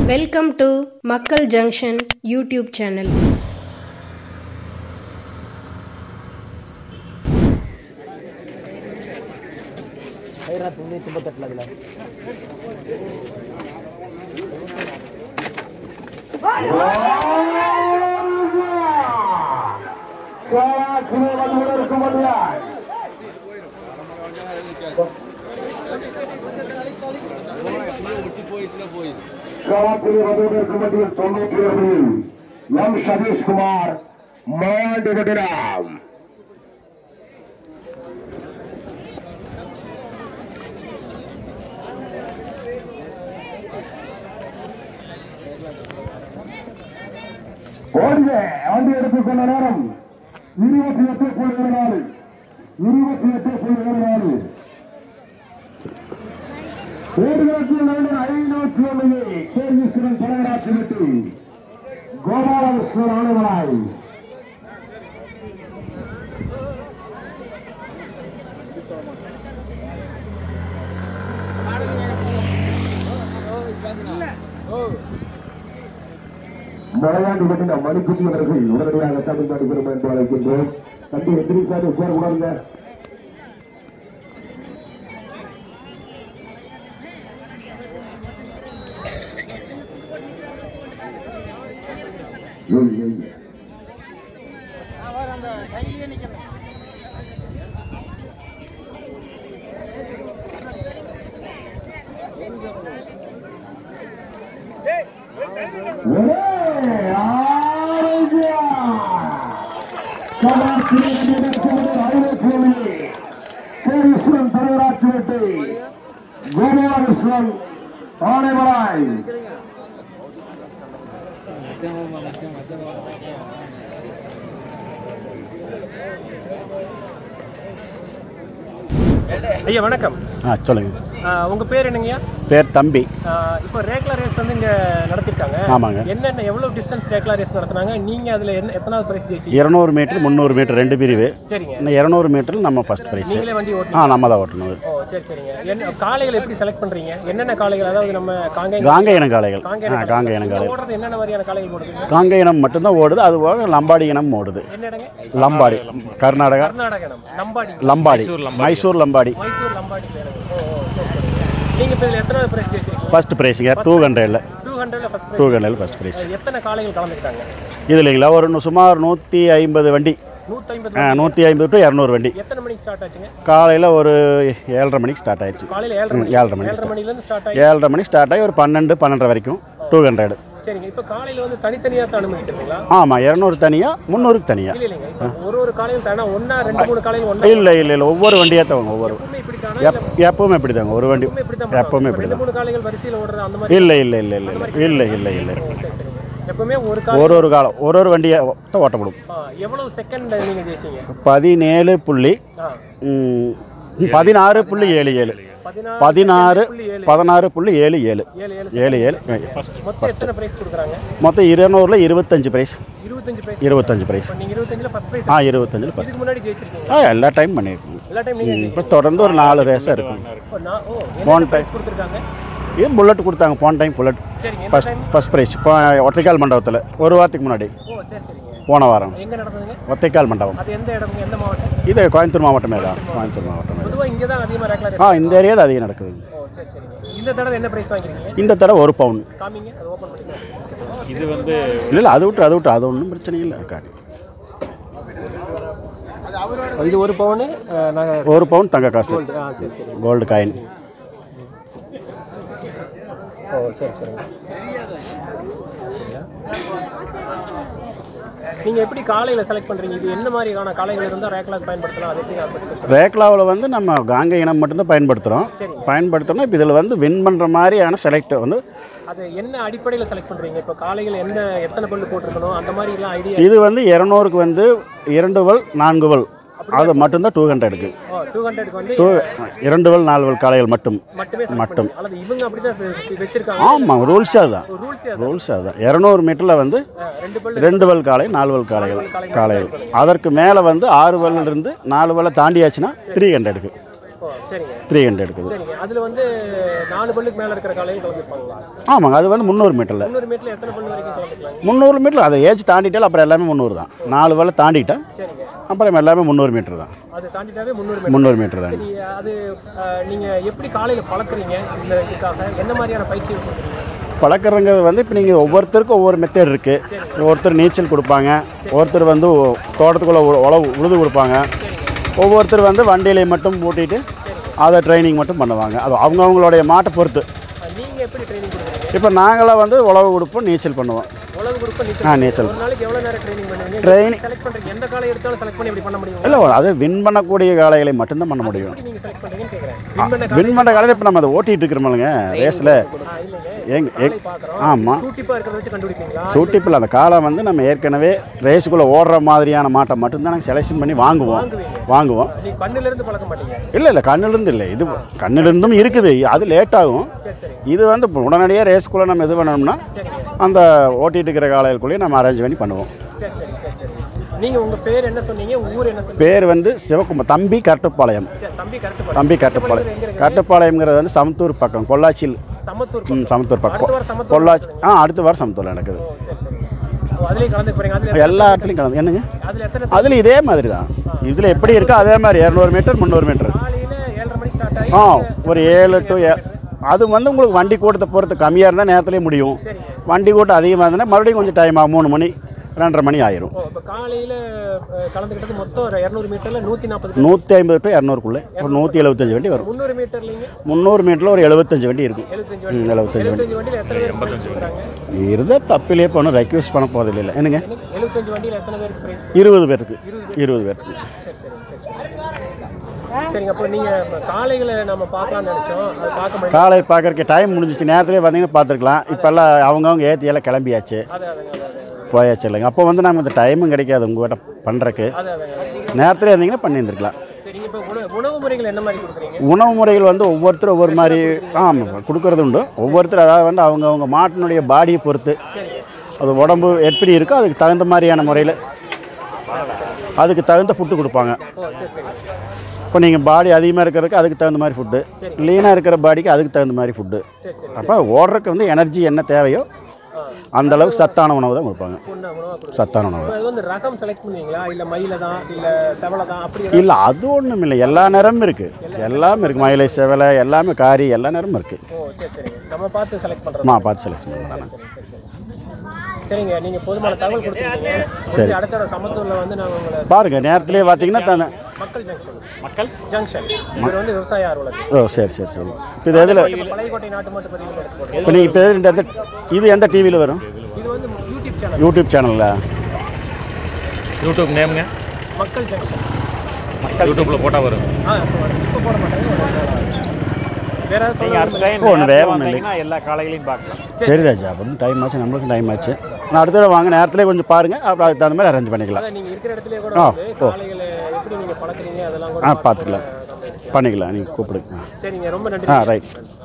Welcome to Makkal junction YouTube channel களத்திலே வருவதற்கு மத்தியில் தொண்ணூற்றி ஏழில் எம் சதீஷ்குமார் மாண்டு விடுகிறார் ஓடிய வண்டி எடுத்துக்கொண்ட நேரம் இருபத்தி எட்டு புள்ளி ஒரு நாலு இருபத்தி எட்டு புள்ளி ஒரு நாலு ஓடுகளத்தில் நடுவர் ஐநூற்றி ஒன்று கேள்வீஸ்வரன் தலைவராட்சி விட்டு கோபாலகிருஷ்ணன் ஆணைவனாய் விளையாண்டு கட்டின மணிக்குட்டி அவர்கள் உடனடியாக தமிழ்நாடு பெருமை என்று அழைக்கின்றோம் தம்பி எந்திரிச்சாரு உட்கார கூடாதுங்க ஏய், ஏய். ஒரே ஆரோக்கியம். கலாச்சார நிகழ்ச்சிகளில் அறிவிப்புள்ளி. கேரீஸ்வரன் தலைவராட்சி வெட்டி கோபாலகிருஷ்ணன் ஆணைவராய் ஐயா வணக்கம் ஆ சொல்லுங்கள் ஆஹ் உங்க பேர் என்னங்கய்யா பேர் தம்பி ஆஹ் இப்போ ரேக்லா ரேஸ் வந்து இங்க நடத்திருக்காங்க ஆமாங்க என்னென்ன எவ்வளவு டிஸ்டன்ஸ் ரேக்லா ரேஸ் நடத்துனாங்க நீங்க அதுல என்ன எத்தனாவது பிரைஸ் ஜெயிச்சீங்க இரநூறு மீட்டர் முந்நூறு மீட்டர் ரெண்டு பிரிவு சரிங்க இன்னும் இரநூறு மீட்டரில் நம்ம ஃபஸ்ட் ப்ரைஸு நீங்களே வண்டி ஆ ஓட்டணும் நம்ம தான் ஓட்டணும் ஓ சரி சரிங்க என்ன காளைகள் எப்படி செலக்ட் பண்றீங்க என்னென்ன காளைகள் அதாவது நம்ம காங்கை காங்க இனம் காளைகள் காங்கை ஆ காங்க இனம் காளைகள் ஓடுறது என்னென்ன மாதிரியான காளைகள் போடுறீங்க காங்க இனம் மட்டும்தான் ஓடுது அது போக லம்பாடி இனம் ஓடுது என்ன இடங்க லம்பாடி கர்நாடகா கர்நாடகம் நம்பாடி லம்பாடி மைசூர் லம்பாடி மைசூர் லம்பாடி பேருங்க ஓ ஓ சரி சரி நீங்க இப்போ இதுல எத்தனாவது பிரைஸ் ஜெயிச்சிருக்கீங்க ஃபஸ்ட் ப்ரைஸுங்க டூ ஹண்ட்ரடில் டூ ஹண்ட்ரட்ல ஃபர்ஸ்ட் டூ பிரைஸ் ஹண்ட்ரடில் ஃபஸ்ட் ப்ரைஸ் எத்தனை காளைகள் கலந்துக்கிட்டாங்க இது இல்லைங்களா ஒரு நூ- சுமார் நூற்றி ஐம்பது வண்டி நூற்றி ஆ நூற்றி ஐம்பது டு இரநூறு வண்டி எத்தனை மணிக்கு ஸ்டார்ட் ஆச்சுங்க காலையில் ஒரு ஏழரை மணிக்கு ஸ்டார்ட் ஆயிடுச்சு காலையில் ஏழரை ம், மணி ஏழரை மணிக்கு ஏழரை மணிலேருந்து ஸ்டார்ட் ஆகி ஏழரை மணிக்கு ஸ்டார்ட் ஆகி ஒரு பன்னெண்டு பன்னெண்டரை வரைக்கும் டூ ஹண்ட்ரட் சரிங்க இப்போ காலையில் வந்து தனித்தனியாக தான் அனுமதிக்கிறீங்களா ஆமாம் இரநூறு தனியாக முந்நூறுக்கு தனியாக இல்லை இல்லைங்க இப்போ ஒரு ஒரு காலையில் தானே ஒன்றா ரெண்டு மூணு காலையில் ஒன்றா இல்லை இல்லை இல்லை ஒவ்வொரு வண்டியாக தவங்க ஒவ்வொரு எப்பவுமே இப்படி தானே எப் எப்பவுமே இப்படி தாங்க ஒரு வண்டி எப்பவுமே இப்படி தான் எப்பவுமே பண்ணுவாங்க. இப்படி ரெண்டு தான் மூணு காலைகள் வரிசையில் ஓடுறது அந்த மாதிரி இல்லை இல்லை இல்லை இல்லை இல்லை இல்லை இல்லை இல்லை ஓ, சரி சரிங்க எப்பவுமே ஒரு காலை ஒரு ஒரு காலம் ஒரு ஒரு வண்டியை தான் ஓட்டப்படும் ஆ, எவ்வளவு செகண்ட் நீங்கள் ஜெயிச்சீங்க பதினேழு புள்ளி ஆ ம், பதினாறு புள்ளி ஏழு ஏழு பதினாறு பதினாறு புள்ளி ஏழு பதினாறு புள்ளி ஏழு ஏழு ஏழு ஏழு ஏழு ஏழு மொத்தம் எத்தனை ப்ரைஸ் கொடுக்குறாங்க மொத்தம் இருநூறில் இருபத்தஞ்சு ப்ரைஸ் இருபத்தஞ்சு ப்ரைஸ் இருபத்தஞ்சு ப்ரைஸ் இப்போ நீங்கள் இருபத்தஞ்சில் ஃபஸ்ட் ப்ரைஸ் ஆ இருபத்தஞ்சில் ஃபஸ்ட் இதுக்கு முன்னாடி ஜெயிச்சிருக்கீங்க ஆ எல்லா டைம் பண்ணியிருக்கோம் எல்லா டைம் நீங்கள் இப்போ தொடர்ந்து ஒரு நாலு ரேஸாக இருக்கும் இப்போ நான் ஓ One என்ன ப்ரைஸ் கொடுத்துருக்காங்க இது புல்லட் கொடுத்தாங்க போன டைம் புல்லட் சரிங்க எந்த ஃபஸ்ட் டைம் ஃபஸ்ட் ப்ரைஸ் இப்போ ஒத்தைக்கால் மண்டபத்தில் ஒரு வாரத்துக்கு முன்னாடி ஓ சரி சரிங்க போன வாரம் எங்கே நடந்ததுங்க ஒத்தைக்கால் மண்டபம் அது எந்த இடம்ங்க எந்த மாவட்டம் இது கோயம்புத்தூர் மாவட்டமே தான் கோயம்புத்தூர் மாவட்டமே பொதுவாக இங்கே தான் அதிகமாக ரேக்லா ஆ இந்த ஏரியா தான் அதிகம் நடக்குது ஓ சரி சரிங்க இந்த தடவை என்ன ப்ரைஸ் வாங்கிருக்கீங்க இந்த தடவை ஒரு பவுன் காமிங்க அது ஓப்பன் பண்ணிக்கலாம் இல்லை இல்லை அது விட்டு அது விட்டு அது ஒன்றும் பிரச்சனை இல்லை காட்டி இது ஒரு பவுனு நாங்கள் ஒரு பவுன் தங்க காசு ஆ சரி சரி கோல்டு காயின் ஓ சரி சரிங்க நீங்கள் எப்படி காலையில் செலக்ட் பண்ணுறீங்க இது என்ன மாதிரியான காலைகள் இருந்தால் ரேக்லாக் பயன்படுத்தலாம் அதை எப்படி அதை பற்றி கொஞ்சம் ரேக்லாவில் வந்து நம்ம காங்க இனம் மட்டும்தான் பயன்படுத்துகிறோம் சரிங்க. பயன்படுத்துகிறோம் இப்போ இதில் வந்து வின் பண்ணுற மாதிரியான செலக்ட் வந்து அது என்ன அடிப்படையில் செலக்ட் பண்ணுறீங்க இப்போ காலையில் எந்த எத்தனை பல்லு போட்டிருக்கணும் அந்த மாதிரி எல்லாம் ஐடியா இது வந்து இரநூறுக்கு வந்து இரண்டு வல் நான்கு வல் அது மட்டும்தான் டூ ஹண்ட்ரடுக்கு ஓ டூ ஹண்ட்ரடுக்கு வந்து டூ இரண்டு வல் நாலு வல் காளைகள் மட்டும் மட்டுமே select மட்டும். பண்ணி- அல்லது இவங்க அப்படி தான் வச்சிருக்காங்க ஆமாம் ரூல்ஸ் அதுதான் ரூல்ஸ் ரூல்ஸ் அதுதான் இரநூறு மீட்டரில் வந்து ரெண்டு பல்லு ரெண்டு வல் காளை நாலு வல் காளைகள் காளைகள் அதற்கு மேலே வந்து ஆறு வல்ல இருந்து நாலு வல்ல தாண்டியாச்சுன்னா த்ரீ ஹண்ட்ரடுக்கு ஓ சரிங்க த்ரீ ஹண்ட்ரட் இருக்குது சரிங்க அதுல வந்து நாலு பல்லுக்கு மேல இருக்கிற காலையும் கலந்துப்பாங்களா ஆமாங்க அது வந்து முந்நூறு மீட்டரில் முந்நூறு மீட்டர்ல எத்தனை பல்லு வரைக்கும் கலந்துக்கலாம் முந்நூறு மீட்டர் அதை ஏஜ் தாண்டிட்டால் அப்புறம் எல்லாமே முந்நூறு தான் நாலு வேலை தாண்டிட்டா சரிங்க அப்புறம் எல்லாமே முந்நூறு மீட்டர் தான் அது தாண்டிட்டாவே முந்நூறு மீட்டர் முந்நூறு மீட்டர் தான் சரி அது அஹ், நீங்க எப்படி காலையில பழக்குறீங்க இந்த இதுக்காக என்ன மாதிரியான பயிற்சிகள் கொடுக்குறீங்க பழக்கிறதுங்கிறது வந்து இப்போ நீங்கள் ஒவ்வொருத்தருக்கும் ஒவ்வொரு மெத்தட் இருக்குது ஒருத்தர் நீச்சல் கொடுப்பாங்க ஒருத்தர் வந்து தோட்டத்துக்குள்ளே உ- உழவு உழுது கொடுப்பாங்க ஒவ்வொருத்தர் வந்து வண்டியிலே மட்டும் பூட்டிட்டு அதை ட்ரைனிங் மட்டும் பண்ணுவாங்க அது அவங்கவுங்களுடைய மாட்டை பொறுத்து அஹ், நீங்க எப்படி ட்ரைனிங் கொடுக்குறீங்க இப்போ நாங்களாம் வந்து உழவு கொடுப்போம் நீச்சல் பண்ணுவோம் உழவு கொடுப்ப ஆ நீச்சல் நீச்சல் ஒரு நாளைக்கு எவ்வளவு நேரம் ட்ரைனிங் பண்ணுவீங்க Training- செலக்ட் பண்றீங்க எந்த காலை எடுத்தாலும் செலக்ட் பண்ணி எப்படி பண்ண முடியும் இல்லை அது வின் பண்ணக்கூடிய காளைகளை மட்டும்தான் பண்ண முடியும் எப்படி நீங்க செலக்ட் பண்றீங்கன்னு கேக்குறேன் வின் பண்ண காலை வின் பண்ணுற காலையில் இப்போ நம்ம அதை ஓட்டிகிட்டு இருக்கிறோம்லங்க ரேஸில் ஆ, இல்லைங்க எங் காலை எங் பாக்குறோம் ஆமாம் சூட்டிப்பா இருக்கிறத வச்சு கண்டுபிடிப்பீங்களா சூட்டிப்பில் அந்த காலை வந்து நம்ம ஏற்கனவே ரேஸுக்குள்ளே ஓடுற மாதிரியான மாட்டை மட்டும்தான் நாங்கள் செலெக்ஷன் பண்ணி வாங்குவோம் வாங்குவீங்க வாங்குவோம் நீ கண்ணுல இருந்து பழக்க மாட்டீங்க இல்லை இல்லை கண்ணிலிருந்து இல்லை இது கண்ணிலிருந்தும் இருக்குது அது லேட் ஆகும் சரி சரி இது வந்து இப்போ உடனடியாக ரேஸ்க்குள்ளே நம்ம இது பண்ணோம்னா சரிங்க அந்த ஓட்டிகிட்டு இருக்கிற காலைகளுக்குள்ளேயே நம்ம அரேஞ்ச் பண்ணி பண்ணுவோம் சரி சரி சரி சரி நீங்க உங்க பேர் என்ன சொன்னீங்க உங்க ஊர் என்ன சொன்னீங்க பேர் வந்து சிவகுமார் தம்பி கரட்டுப்பாளையம் சரி தம்பி கரெக்ட் தம்பி கரட்டுப்பாளையம் எங்க இருக்கு கரட்டுப்பாளையங்கிறது வந்து சமத்தூர் பக்கம் பொள்ளாச்சியில் சமத்தூர் ம் சமத்தூர் அடுத்த பக்கம் வாரம் சமத்தூர் பொள்ளாச்சி ஆ அடுத்த வாரம் சமத்தூரில் நடக்குது ஓ சரி சரி ஓ, அதுலயும் கலந்து போறீங்க அதுல எல்லா இடத்துலையும் கலந்து என்னங்க அதுல எத்தனை அதில் இதே மாதிரி தான் இதில் எப்படி இருக்கோ அதே மாதிரி இரநூறு மீட்டர் முந்நூறு மீட்டர் காலையில ஏழரை மணிக்கு ஸ்டார்ட் ஆகி ஆ ஒரு ஏழு டு அது வந்து உங்களுக்கு வண்டி கூட்டத்தை பொறுத்து கம்மியாக இருந்தால் நேரத்துலேயே முடியும் சரிங்க வண்டி கூட்டம் அதிகமாக இருந்ததுன்னா மறுபடியும் கொஞ்சம் டைம் ஆகும் மூணு மணி ரெண்டரை மணி ஆயிரும் ஓ இப்போ காலையில அஹ், கலந்துக்கிட்டது மொத்தம் ஒரு இரநூறு மீட்டர்ல நூத்தி நாற்பது நூற்றி ஐம்பது டு இரநூறுக்குள்ளே ஒரு நூற்றி எழுபத்தஞ்சு வண்டி வரும் முந்நூறு மீட்டர்லீங்க முந்நூறு மீட்டரில் ஒரு எழுபத்தஞ்சு வண்டி இருக்கும் எழுபத்தஞ்சு ம், வண்டி எழுபத்தஞ்சு வண்டி எழுபத்தஞ்சு வண்டியில எத்தனை பேருக்கு பிரைஸ் கொடுக்குறாங்க இருந்தால் தப்பிலே போகணும் ரெக்வஸ்ட் பண்ண போதில்லை இல்லை என்னங்க எழுபத்தஞ்சு வண்டியில எத்தனை பேருக்கு பிரைஸ் இருபது பேருக்கு இருபது பேருக்கு சரி சரி சரி சரி சரிங்க அப்போ நீங்க காளைகளை நம்ம பார்க்கலாம்னு நினைச்சோம் அது பார்க்க முடியும் காலை பார்க்கறக்கு டைம் முடிஞ்சிச்சு நேரத்திலே பார்த்தீங்கன்னா பார்த்துருக்கலாம் இப்போல்லாம் அவங்கவுங்க ஏற்றி எல்லாம் கிளம்பியாச்சு அது அதுங்க அது அதுங்க. போயாச்சு இல்லைங்க அப்போ வந்து நமக்கு டைமும் கிடைக்காது உங்கள்கிட்ட பண்ணுறக்கு அது அதுங்க நேரத்தில் இருந்தீங்கன்னா பண்ணியிருந்துருக்கலாம் சரிங்க இப்போ உணவு உணவு முறைகள் என்ன மாதிரி கொடுக்குறீங்க உணவு முறைகள் வந்து ஒவ்வொருத்தரும் ஒவ்வொரு மாதிரி ஆமாம் கொடுக்கறது உண்டு ஒவ்வொருத்தர் அதாவது வந்து அவங்க அவங்க மாட்டினுடைய பாடியை பொறுத்து சரிங்க அது உடம்பு எப்படி இருக்கோ அதுக்கு தகுந்த மாதிரியான முறையில் அதுக்கு தகுந்த ஃபுட்டு கொடுப்பாங்க ஓ சரி சரி இப்போ நீங்கள் பாடி அதிகமாக இருக்கிறதுக்கு அதுக்கு தகுந்த மாதிரி ஃபுட்டு லீனாக இருக்கிற பாடிக்கு அதுக்கு தகுந்த மாதிரி ஃபுட்டு சரி சரி அப்போ ஓடுறதுக்கு வந்து எனர்ஜி என்ன தேவையோ ஆ அந்த அளவுக்கு சத்தான உணவு தான் கொடுப்பாங்க உண்ண உணவாக கொடுக்குறீங்க சத்தான உணவு இப்போ அது வந்து ரகம் செலக்ட் பண்ணுவீங்களா இல்லை மயில தான் இல்லை செவலை தான் அப்படி ஏதாவது- இல்லை அது ஒன்றும் இல்லை எல்லா நேரமும் இருக்குது எல்லாமே இருக்குது மயிலை செவலை எல்லாமே காரி எல்லா நேரமும் இருக்குது ஓ சரி சரிங்க நம்ம பார்த்து செலக்ட் பண்ணுறோம் மா பார்த்து செலக்ஷன் பண்ணலாம் சரி சரி சரி சரிங்க நீங்கள் போதுமான தகவல் கொடுத்துருக்கீங்க சரி. அடுத்த தடவை சமத்தூரில் வந்து நாங்கள் உங்களை பாருங்கள் நேரத்துலேயே பார்த்தீங்கன்னா தானே மக்கள் ஜங்ஷன் மக்கள் ஜங்ஷன் இது வந்து விவசாய ஆர்வலர் ஓ சரி சரி சரி இப்போ இது எதில் பழையக்கோட்டை நாட்டு மட்டும் பதிவு எடுத்து போடுறோம் இப்போ நீங்கள் இப்போ எது- எந்த இது எந்த டிவியில் வரும் இது வந்து யூடியூப் சேனல் யூடியூப் சேனலில் யூடியூப் நேம்ங்க மக்கள் ஜங்ஷன் யூடியூப்பில் போட்டால் வரும் ஆ இப்போ போட மாட்டாங்க ஒரு நாள் ஆகும். வேற ஏதாவது நீங்கள் அடுத்த சொல்லுங்க. டைம் ஓ, ஒண்ணு வேற ஒண்ணும் வந்தீங்கன்னா எல்லா காலைகளையும் பார்க்கலாம் சரி ராஜா அப்படின்னு டைம் ஆச்சு நம்மளுக்கும் டைம் ஆச்சு நான் அடுத்த தடவை வாங்க நேரத்துலேயே கொஞ்சம் பாருங்கள் அப்புறம் அதுக்கு தகுந்த மாதிரி அரேஞ்ச் பண்ணிக்கலாம் அதான் நீங்கள் இருக்கிற இடத்துலயே கூட ஆ, வந்து ஓ. காளைகளை எப்படி நீங்கள் பழக்கிறீங்க அதெல்லாம் கூட ஆ பார்த்து பார்த்துக்கலாம் நம்ம இது- பண்ணிக்கலாம் நீங்கள் கூப்பிடுங்க சரிங்க ரொம்ப ஆ நன்றி ரைட்